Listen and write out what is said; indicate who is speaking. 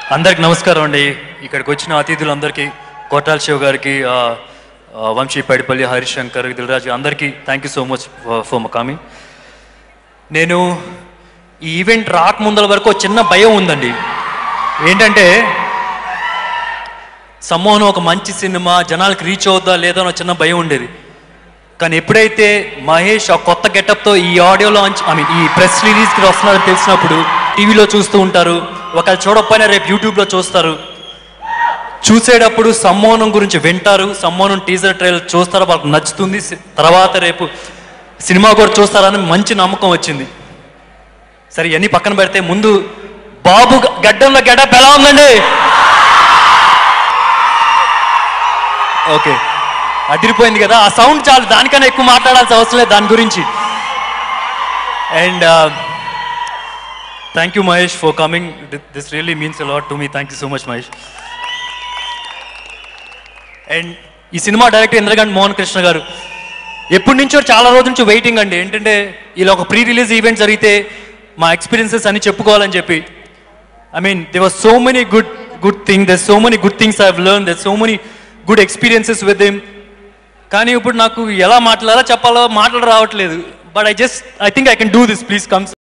Speaker 1: అందరికి నమస్కారం అండి ఇక్కడికి వచ్చిన అతిథులందరికీ కోటాల శివ గారికి ఆ, ఆ, వంశీ పైడిపల్లి హరీష్ శంకర్ దిల్రాజ్ అందరికీ thank you so much for coming నేను ఈ ఈవెంట్ రాకముందల వరకు ఒక చిన్న భయం ఉందండి ఏంటంటే సమ్మోహన్ ఒక మంచి సినిమా జనాలకు రీచ్ అవుద్దా లేదా అని ఒక చిన్న భయం ఉండేది కానీ ఎప్పుడైతే మహేష్ ఆ కొత్త గెటప్తో ఈ ఆడియో లాంచ్ ఐ మీన్ ఈ ప్రెస్ రిలీజ్కి వస్తున్నారని తెలిసినప్పుడు టీవీలో చూస్తూ ఉంటారు ఒకవేళ చూడకపోయినా రేపు యూట్యూబ్లో చూస్తారు చూసేటప్పుడు సమ్మోహనం గురించి వింటారు సమ్మోహనం టీజర్ ట్రైలర్ చూస్తారో వాళ్ళకి నచ్చుతుంది సి- తర్వాత రేపు సినిమా కూడా చూస్తారని మంచి నమ్మకం వచ్చింది సరే ఇవన్నీ పక్కన పెడితే ముందు బాబు గ- గడ్డంలో గెటప్ ఎలా ఉందండి ఓకే అదిరిపోయింది కదా ఆ సౌండ్ చాలు దానికన్నా ఎక్కువ మాట్లాడాల్సిన అవసరం లేదు దాని గురించి and thank you Mahesh for coming this really means a lot to మీ thank you so much Mahesh and ఈ సినిమా డైరెక్టర్ ఇంద్రగండ్ మోహన్ కృష్ణ గారు ఎప్పటి నుంచో చాలా రోజుల నుంచి వెయిటింగ్ అండి ఏంటంటే ఇలా ఒక ప్రీ రిలీజ్ ఈవెంట్ జరిగితే మా ఎక్స్పీరియన్సెస్ అన్ని చెప్పుకోవాలని చెప్పి I mean they were so many good good thing there so many good things I learn there so many good experiences with him కానీ ఇప్పుడు నాకు ఎలా మాట్లాడాలో చెప్పాలో మాటలు రావట్లేదు but I just I think I can do this please comes